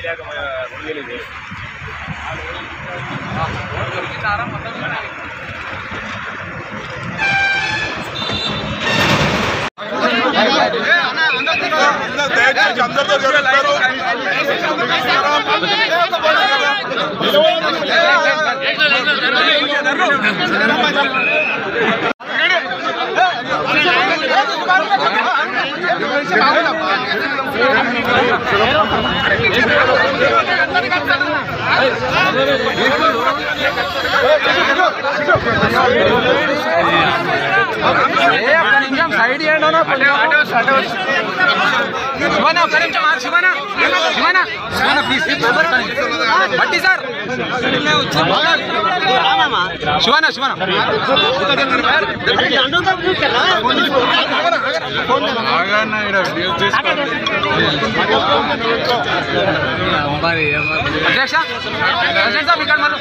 లేక ముందు దయచేసి అందరితో జరుగుతారు శివనా శివనా అధ్యక్ష అధ్యక్ష ఇక్కడ మనం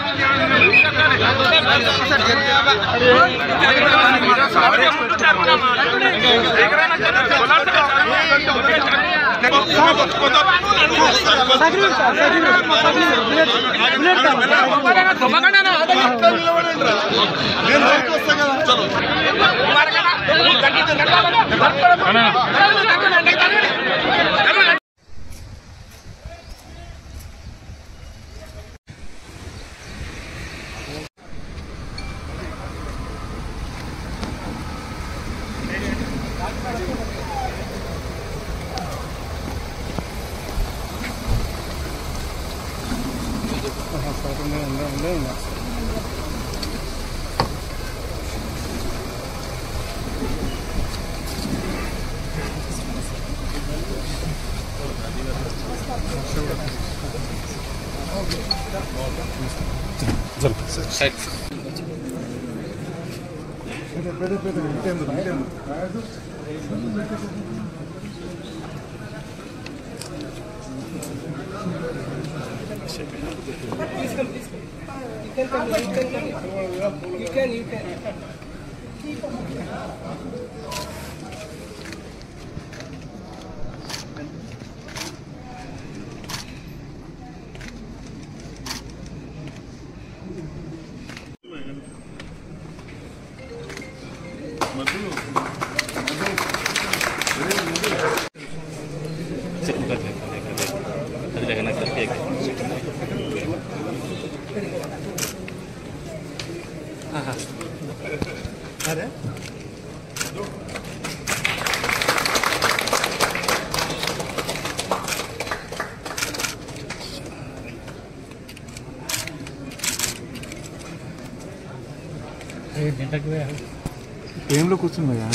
ఏంలో కూర్చున్నాయా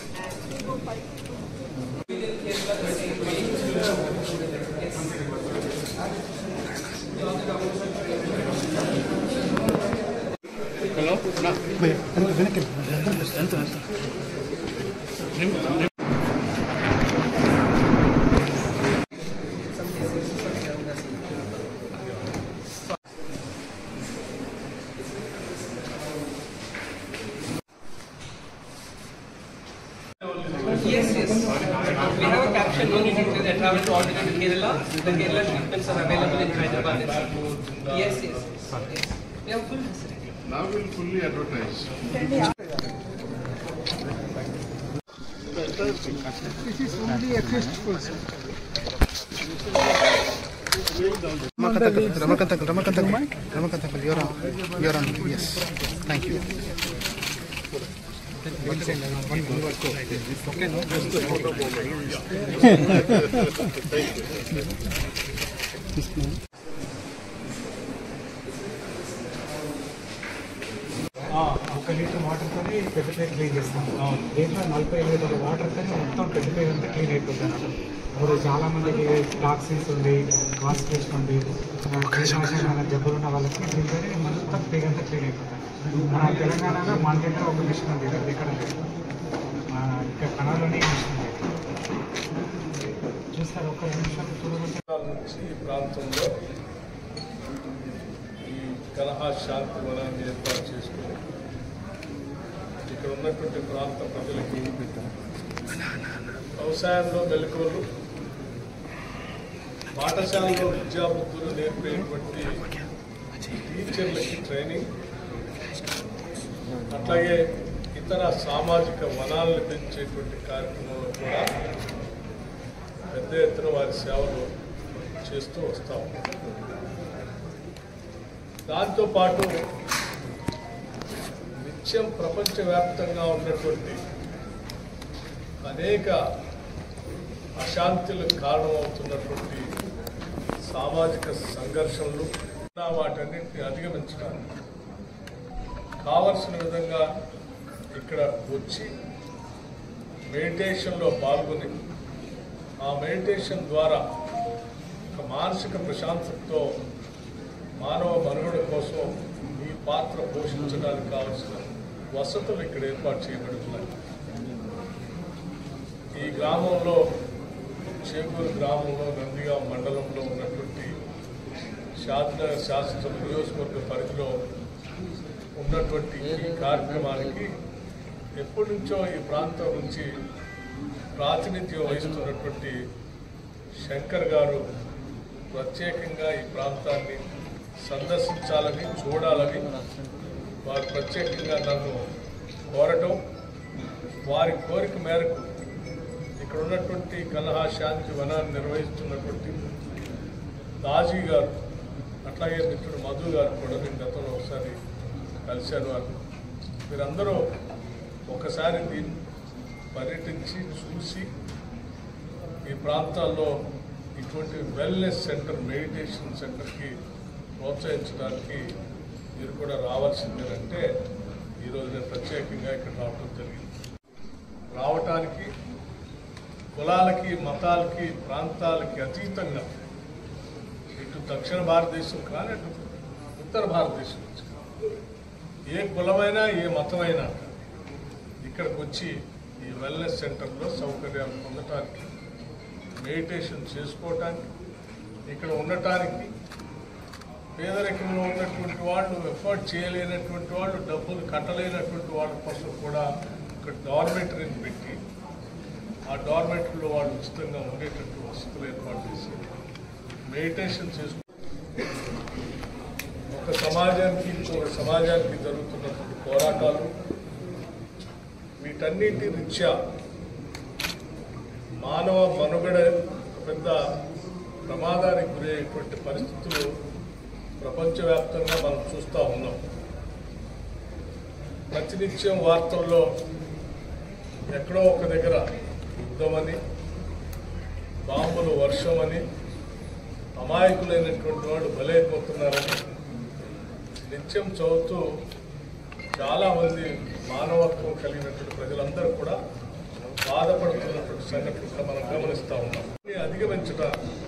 Yes, yes. We have a caption, no need to say travel to alternate Kerala. The Kerala treatments are available in Hyderabad. Yes, yes. yes. We have full facility. Now we'll fully advertise. Ramakanta Ramakanta Ramakanta your your on yes thank you ఒక litre వాటర్తో పెద్ద plate clean చేస్తాం దీంట్లో నలభై litre వాటర్తో మొత్తం పెద్ద plate అంతా క్లీన్ అయిపోతుంది ఇప్పుడు చాలా మందికి టాక్సిన్స్ ఉంది కాన్స్టిపేషన్ ఉంది మన జబ్బులు ఉన్న వాళ్ళకి దీంతో మొత్తం ప్లేట్ అంతా క్లీన్ అయిపోతుంది మన తెలంగాణలో మన దగ్గర ఒక మిషన్ ఉంది ఇక్కడ ఇక్కడ లేదు మన ఇక్కడ కణాల్లోనే ఈ మిషన్ ఉంది చూస్తారు ఒక నిమిషం చూడవచ్చు నుంచి ఈ ప్రాంతంలో ఈ కలహా శాంతి వనాన్ని ఏర్పాటు చేసుకుని ఇక్కడ ఉన్నటువంటి ప్రాంత ప్రజలకి వ్యవసాయంలో మెలకువలు పాఠశాలలో విద్యాబుద్ధులు నేర్పేటువంటి టీచర్లకి ట్రైనింగ్ అట్లాగే ఇతర సామాజిక వనాలను పెంచేటువంటి కార్యక్రమంలో కూడా పెద్ద ఎత్తున వారి సేవలు చేస్తూ వస్తాం దాంతోపాటు నిత్యం ప్రపంచవ్యాప్తంగా ఉన్నటువంటి అనేక అశాంతులకు కారణమవుతున్నటువంటి సామాజిక సంఘర్షణలు వాటన్నిటిని అధిగమించడానికి కావలసిన విధంగా ఇక్కడ వచ్చి మెడిటేషన్లో పాల్గొని ఆ మెడిటేషన్ ద్వారా ఒక మానసిక ప్రశాంతతతో మానవ మనుగడ కోసం ఈ పాత్ర పోషించడానికి కావలసిన వసతులు ఇక్కడ ఏర్పాటు చేయబడి ఉన్నాయి ఈ గ్రామంలో చేకూరు గ్రామంలో నందిగాం మండలంలో ఉన్నటువంటి శాసనగర్ శాసనసభ నియోజకవర్గ పరిధిలో ఉన్నటువంటి ఈ కార్యక్రమానికి ఎప్పటి నుంచో ఈ ప్రాంతం నుంచి ప్రాతినిధ్యం వహిస్తున్నటువంటి శంకర్ గారు ప్రత్యేకంగా ఈ ప్రాంతాన్ని సందర్శించాలని చూడాలని వారు ప్రత్యేకంగా నన్ను కోరటం వారి కోరిక మేరకు ఇక్కడ ఉన్నటువంటి కలహా శాంతి వనాన్ని నిర్వహిస్తున్నటువంటి దాజీ గారు అట్లాగే మిత్రుడు మధు గారు కూడా నేను గతంలో ఒకసారి కలిశాను వారు మీరందరూ ఒకసారి దీన్ని పర్యటించి చూసి ఈ ప్రాంతాల్లో ఇటువంటి వెల్నెస్ సెంటర్ మెడిటేషన్ సెంటర్కి ప్రోత్సహించడానికి మీరు కూడా రావాల్సిందేనంటే ఈరోజు నేను ప్రత్యేకంగా ఇక్కడ రావడం జరిగింది రావటానికి కులాలకి మతాలకి ప్రాంతాలకి అతీతంగా ఇటు దక్షిణ భారతదేశం కానీ అటు ఉత్తర భారతదేశం నుంచి కానీ. ఏ కులమైనా ఏ మతమైనా ఇక్కడికి వచ్చి ఈ వెల్నెస్ సెంటర్లో సౌకర్యాలు పొందటానికి మెడిటేషన్ చేసుకోవటానికి ఇక్కడ ఉండటానికి పేదరికంలో ఉన్నటువంటి వాళ్ళు ఎఫర్ట్ చేయలేనటువంటి వాళ్ళు డబ్బులు కట్టలేనటువంటి వాళ్ళ కోసం కూడా ఇక్కడ డార్మెటరీని పెట్టి ఆ డార్మెటరీలో వాళ్ళు ఉచితంగా ఉండేటట్టు వసతులు ఏర్పాటు చేసి మెడిటేషన్ చేసుకు ఒక సమాజానికి ఇంకొక సమాజానికి జరుగుతున్నటువంటి పోరాటాలు వీటన్నిటి రీత్యా మానవ మనుగడ ఒక పెద్ద ప్రమాదానికి గురయ్యేటువంటి పరిస్థితులు ప్రపంచవ్యాప్తంగా మనం చూస్తూ ఉన్నాం ప్రతినిత్యం వార్తల్లో ఎక్కడో ఒక దగ్గర యుద్ధమని బాంబులు వర్షమని అమాయకులైనటువంటి వాళ్ళు బలైపోతున్నారని నిత్యం చదువుతూ చాలామంది మానవత్వం కలిగినటువంటి ప్రజలందరూ కూడా బాధపడుతున్నటువంటి సంఘటనలు కూడా మనం గమనిస్తూ ఉన్నాం దీన్ని అధిగమించట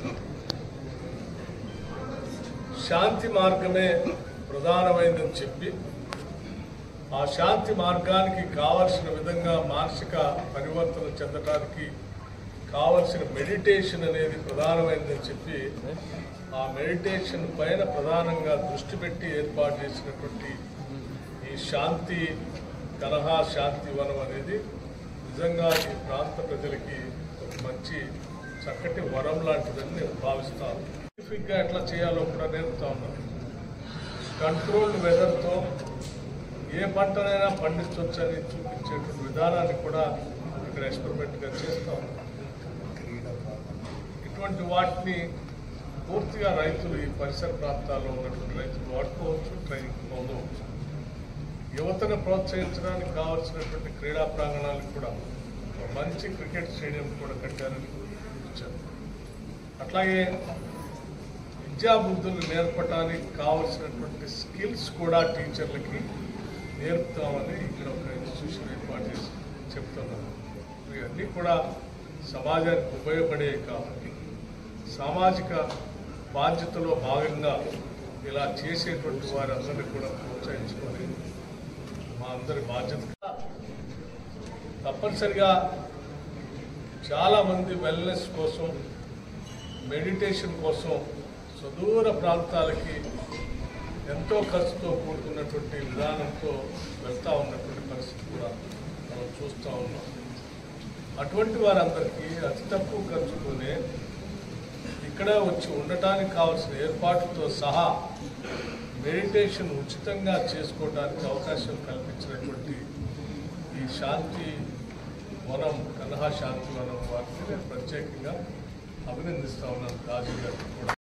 శాంతి మార్గమే ప్రధానమైందని చెప్పి ఆ శాంతి మార్గానికి కావలసిన విధంగా మానసిక పరివర్తన చెందడానికి కావలసిన మెడిటేషన్ అనేది ప్రధానమైనదని చెప్పి ఆ మెడిటేషన్ పైన ప్రధానంగా దృష్టి పెట్టి ఏర్పాటు చేసినటువంటి ఈ శాంతి కలహా శాంతి వనం అనేది నిజంగా ఈ ప్రాంత ప్రజలకి ఒక మంచి చక్కటి వరం లాంటిదని నేను భావిస్తాను సైంటిఫిక్గా ఎట్లా చేయాలో కూడా నేర్పుతా ఉన్నాను కంట్రోల్డ్ వెదర్తో ఏ పంటనైనా పండించవచ్చని చూపించేటువంటి విధానాన్ని కూడా ఇక్కడ ఎక్స్పెరిమెంట్గా చేస్తా ఉన్నాం ఇటువంటి వాటిని పూర్తిగా రైతులు ఈ పరిసర ప్రాంతాల్లో ఉన్నటువంటి రైతులు వాడుకోవచ్చు ట్రైనింగ్ పొందవచ్చు యువతను ప్రోత్సహించడానికి కావాల్సినటువంటి క్రీడా ప్రాంగణాలకు కూడా ఒక మంచి క్రికెట్ స్టేడియం కూడా కట్టారని ఇచ్చారు అట్లాగే విద్యాబుద్ధులు నేర్పడానికి కావలసినటువంటి స్కిల్స్ కూడా టీచర్లకి నేర్పుతామని ఇక్కడ ఒక ఇన్స్టిట్యూషన్ ఏర్పాటు చేసి చెప్తున్నాను ఇవన్నీ కూడా సమాజానికి ఉపయోగపడే కాబట్టి సామాజిక బాధ్యతలో భాగంగా ఇలా చేసేటువంటి వారందరినీ కూడా ప్రోత్సహించుకొని మా అందరి బాధ్యత తప్పనిసరిగా చాలామంది వెల్నెస్ కోసం మెడిటేషన్ కోసం సుదూర ప్రాంతాలకి ఎంతో ఖర్చుతో కూడుకున్నటువంటి విధానంతో వెళ్తూ ఉన్నటువంటి పరిస్థితి కూడా మనం చూస్తూ ఉన్నాం అటువంటి వారందరికీ అతి తక్కువ ఖర్చుతోనే ఇక్కడ వచ్చి ఉండటానికి కావాల్సిన ఏర్పాట్లతో సహా మెడిటేషన్ ఉచితంగా చేసుకోవడానికి అవకాశం కల్పించినటువంటి ఈ శాంతి వనం కన్హా శాంతి వనం వారిని నేను ప్రత్యేకంగా అభినందిస్తా ఉన్నాను రాజు గారికి కూడా